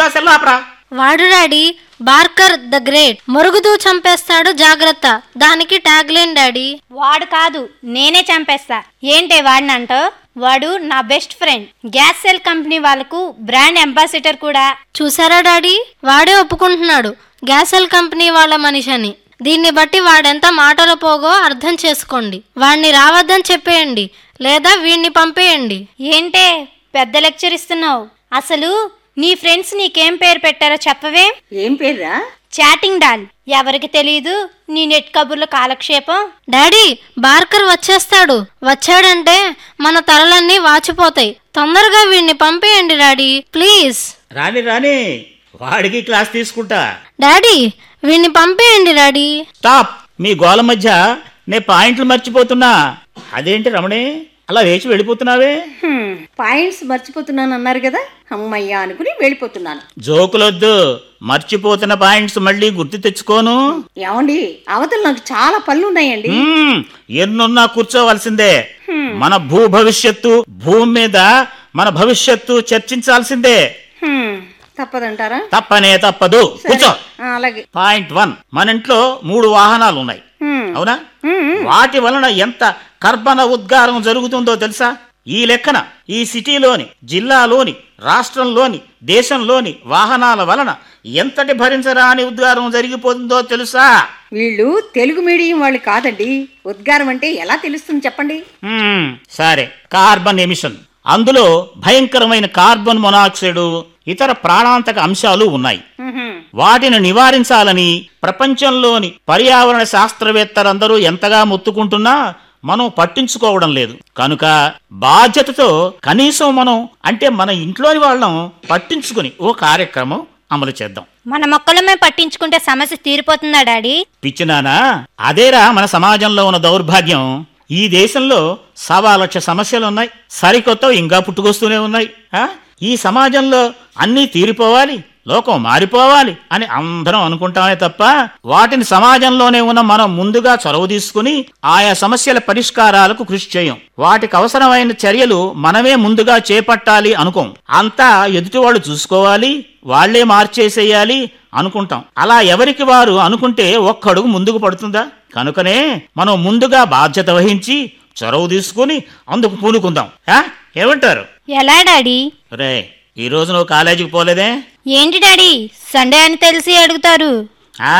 దా cell ఆపరా వాడు daddy Barker the great మరుగుతూ చంపేస్తాడు జాగ్రత్త దానికి ట్యాగ్ లైన్ డాడీ వాడు కాదు నేనే చంపేస్తా ఏంటే వాడినంటో వాడు నా best friend gas cell company వాళ్ళకు బ్రాండ్ అంబాసిడర్ కూడా చూసారా డాడీ వాడే ఒప్పుకుంటున్నాడు గ్యాసెల్ కంపెనీ వాళ్ళ మనిషి అని దీన్ని బట్టి వాడెంత మాటల పోగో అర్థం చేసుకోండి వాడిని రావద్దని చెప్పేయండి లేదా వీడిని పంపేయండి ఏంటే పెద్ద లెక్చర్ ఇస్తున్నావు అసలు నీ ఫ్రెండ్స్ నీకేం పేరు పెట్టారో చెప్పవే ఏం పేర్రా చాటింగ్ డాల్ ఎవరికి తెలియదు నీ నెట్ కబుర్ల కాలక్షేపం డాడీ బార్కర్ వచ్చేస్తాడు వచ్చాడంటే మన తలలన్నీ వాచిపోతాయి తొందరగా వీడిని పంపేయండి డాడీ ప్లీజ్ రాని రాని వాడికి క్లాస్ తీసుకుంటా డాడీ వీడిని పంపేయండి డాడీ స్టాప్ మీ గోల మధ్య నే పాయింట్లు మర్చిపోతున్నా అదేంటి రమణి అలా వేచి వెళ్ళిపోతున్నావే హ్మ్, పాయింట్స్ మర్చిపోతున్నాను అన్నారు కదా అమ్మయ్యా అనుకుని వెళ్ళిపోతున్నాను జోకులొద్దు మర్చిపోతున్న పాయింట్స్ మళ్ళీ గుర్తు తెచ్చుకోను ఏమండి అవతల నాకు చాలా పనులు ఉన్నాయండి మ్మ్, ఎన్నున్నా కూర్చోవలసిందే మన భూ భవిష్యత్తు భూమి మీద మన భవిష్యత్తు చర్చించాల్సిందే హ్మ్, తప్పదంటారా తప్పనే తప్పదు కూర్చో ఆ, అలాగే పాయింట్ వన్ మన ఇంట్లో మూడు వాహనాలు ఉన్నాయి హ్మ్, అవునా వాటి వలన ఎంత కర్బన ఉద్గారం జరుగుతుందో తెలుసా ఈ లెక్కన ఈ సిటీలోని జిల్లాలోని రాష్ట్రంలోని దేశంలోని వాహనాల వలన ఎంతటి భరించరాని ఉద్గారం జరిగిపోతుందో తెలుసా వీళ్ళు తెలుగు మీడియం వాళ్ళు కాదండి ఉద్గారం అంటే ఎలా తెలుస్తుంది చెప్పండి మ్మ్, సరే కార్బన్ ఎమిషన్ అందులో భయంకరమైన కార్బన్ మొనాక్సైడ్ ఇతర ప్రాణాంతక అంశాలు ఉన్నాయి హ్మ్, వాటిని నివారించాలని ప్రపంచంలోని పర్యావరణ శాస్త్రవేత్తలందరూ ఎంతగా మొత్తుకుంటున్నా మనం పట్టించుకోవడం లేదు కనుక బాధ్యతతో కనీసం మనం అంటే మన ఇంట్లోని వాళ్ళం పట్టించుకుని ఓ కార్యక్రమం అమలు చేద్దాం మన మొక్కలమే పట్టించుకుంటే సమస్య తీరిపోతుందా డాడీ పిచ్చినానా అదేరా మన సమాజంలో ఉన్న దౌర్భాగ్యం ఈ దేశంలో సవా లక్ష సమస్యలు ఉన్నాయి సరికొత్తవి ఇంకా పుట్టుకొస్తూనే ఉన్నాయి ఆ? ఈ సమాజంలో అన్నీ తీరిపోవాలి లోకం మారిపోవాలి అని అందరం అనుకుంటామే తప్ప వాటిని సమాజంలోనే ఉన్న మనం ముందుగా చొరవ తీసుకుని ఆయా సమస్యల పరిష్కారాలకు కృషి చేయం వాటికి అవసరమైన చర్యలు మనమే ముందుగా చేపట్టాలి అనుకోం అంతా ఎదుటివాళ్ళు చూసుకోవాలి వాళ్లే మార్చేసేయాలి అనుకుంటాం అలా ఎవరికి వారు అనుకుంటే ఒక్కడుగు ముందుకు పడుతుందా కనుకనే మనం ముందుగా బాధ్యత వహించి చొరవ తీసుకుని అందుకు పూనుకుందాం ఆ? ఏమంటారు ఎలా డాడీ రే ఈ రోజు నువ్వు కాలేజీకి పోలేదే ఏంటి డాడీ సండే అని తెలిసి అడుగుతారు ఆ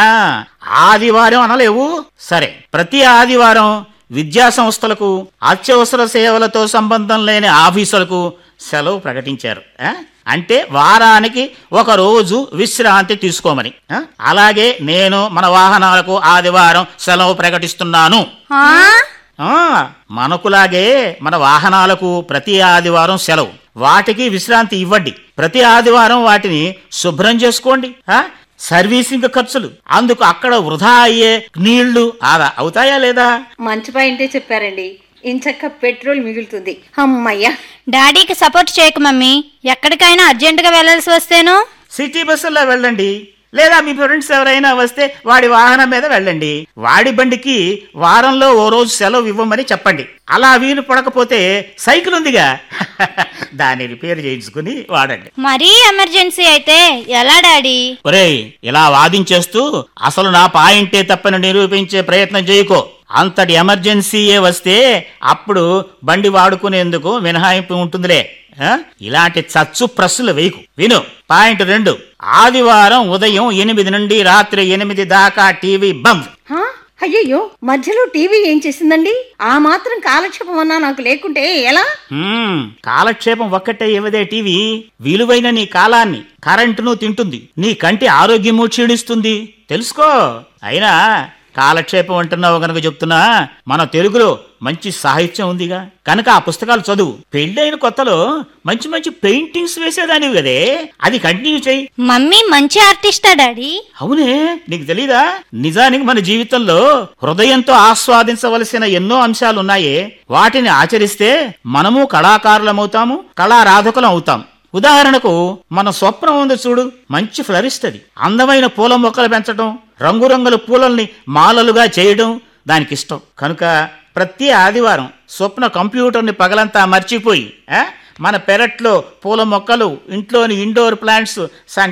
ఆదివారం అనలేవు సరే ప్రతి ఆదివారం విద్యా సంస్థలకు అత్యవసర సేవలతో సంబంధం లేని ఆఫీసులకు సెలవు ప్రకటించారు ఆ? అంటే వారానికి ఒక రోజు విశ్రాంతి తీసుకోమని ఆ? అలాగే నేను మన వాహనాలకు ఆదివారం సెలవు ప్రకటిస్తున్నాను ఆ? ఆ మనకులాగే మన వాహనాలకు ప్రతి ఆదివారం సెలవు వాటికి విశ్రాంతి ఇవ్వండి ప్రతి ఆదివారం వాటిని శుభ్రం చేసుకోండి ఆ సర్వీసింగ్ ఖర్చులు అందుకు అక్కడ వృధా అయ్యే నీళ్లు ఆదా అవుతాయా లేదా మంచి పాయింటే చెప్పారండి ఇంచక్క పెట్రోల్ మిగులుతుంది అమ్మయ్యా డాడీకి సపోర్ట్ చేయకు మమ్మీ ఎక్కడికైనా అర్జెంటుగా వెళ్ళాల్సి వస్తేను సిటీ బస్సుల్లో వెళ్ళండి లేదా మీ ఫ్రెండ్స్ ఎవరైనా వస్తే వాడి వాహనం మీద వెళ్ళండి వాడి బండికి వారంలో ఓ రోజు సెలవు ఇవ్వమని చెప్పండి అలా వీలు పడకపోతే సైకిల్ ఉందిగా దాన్ని రిపేర్ చేయించుకుని వాడండి మరీ ఎమర్జెన్సీ అయితే ఎలా డాడీ ఒరేయ్ ఇలా వాదించేస్తూ అసలు నా పాయింటే తప్పని నిరూపించే ప్రయత్నం చేయకో అంతటి ఎమర్జెన్సీయే వస్తే అప్పుడు బండి వాడుకునేందుకు మినహాయింపు ఉంటుందిలే ఆ? ఇలాంటి చచ్చు ప్రశ్నలు వేయకు విను పాయింట్ రెండు ఆదివారం ఉదయం ఎనిమిది నుండి రాత్రి ఎనిమిది దాకా టీవీ బంద్ హా? అయ్యయ్యో మధ్యలో టీవీ ఏం చేసిందండి ఆ మాత్రం కాలక్షేపం అన్నా నాకు లేకుంటే ఎలా హ్మ్, కాలక్షేపం ఒక్కటే ఇవ్వదే టీవీ విలువైన నీ కాలాన్ని కరెంటును తింటుంది నీ కంటి ఆరోగ్యము క్షీణిస్తుంది తెలుసుకో అయినా కాలక్షేపం అంటున్నావు గనక చెప్తున్నా మన తెలుగులో మంచి సాహిత్యం ఉందిగా కనుక ఆ పుస్తకాలు చదువు పెళ్ళైన కొత్తలో మంచి మంచి పెయింటింగ్స్ వేసేదానివి కదే అది కంటిన్యూ చేయి మమ్మీ మంచి ఆర్టిస్టా డాడీ అవునే నీకు తెలీదా నిజానికి మన జీవితంలో హృదయంతో ఆస్వాదించవలసిన ఎన్నో అంశాలున్నాయే వాటిని ఆచరిస్తే మనము కళాకారులమవుతాము కళారాధకులం అవుతాం ఉదాహరణకు మన స్వప్నం ఉంది చూడు మంచి ఫ్లరిస్ట్ అది అందమైన పూల మొక్కలు పెంచడం రంగురంగుల పూలల్ని మాలలుగా చేయడం దానికి ఇష్టం కనుక ప్రతి ఆదివారం స్వప్న కంప్యూటర్ని పగలంతా మర్చిపోయి ఆ, మన పెరట్లో పూల మొక్కలు ఇంట్లోని ఇండోర్ ప్లాంట్స్